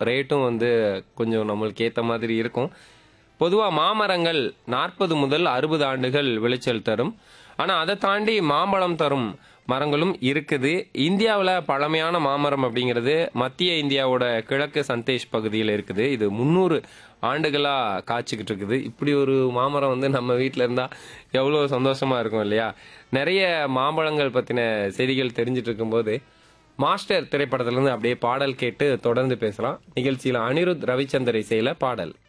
ரேட்டும் வந்து கொஞ்சம் நம்மளுக்கு ஏற்ற மாதிரி இருக்கும் பொதுவாக மாமரங்கள் நாற்பது முதல் அறுபது ஆண்டுகள் விளைச்சல் தரும் ஆனால் அதை தாண்டி மாம்பழம் தரும் மரங்களும் இருக்குது இந்தியாவில் பழமையான மாமரம் அப்படிங்கிறது மத்திய இந்தியாவோட கிழக்கு சந்தேஷ் பகுதியில் இருக்குது இது முந்நூறு ஆண்டுகளாக காய்ச்சிக்கிட்டு இருக்குது இப்படி ஒரு மாமரம் வந்து நம்ம வீட்டில் இருந்தால் எவ்வளோ சந்தோஷமா இருக்கும் இல்லையா நிறைய மாம்பழங்கள் பற்றின செய்திகள் தெரிஞ்சிட்டு இருக்கும்போது மாஸ்டர் திரைப்படத்திலிருந்து அப்படியே பாடல் கேட்டு தொடர்ந்து பேசலாம் நிகழ்ச்சியில் அனிருத் ரவிச்சந்தர் இசையில பாடல்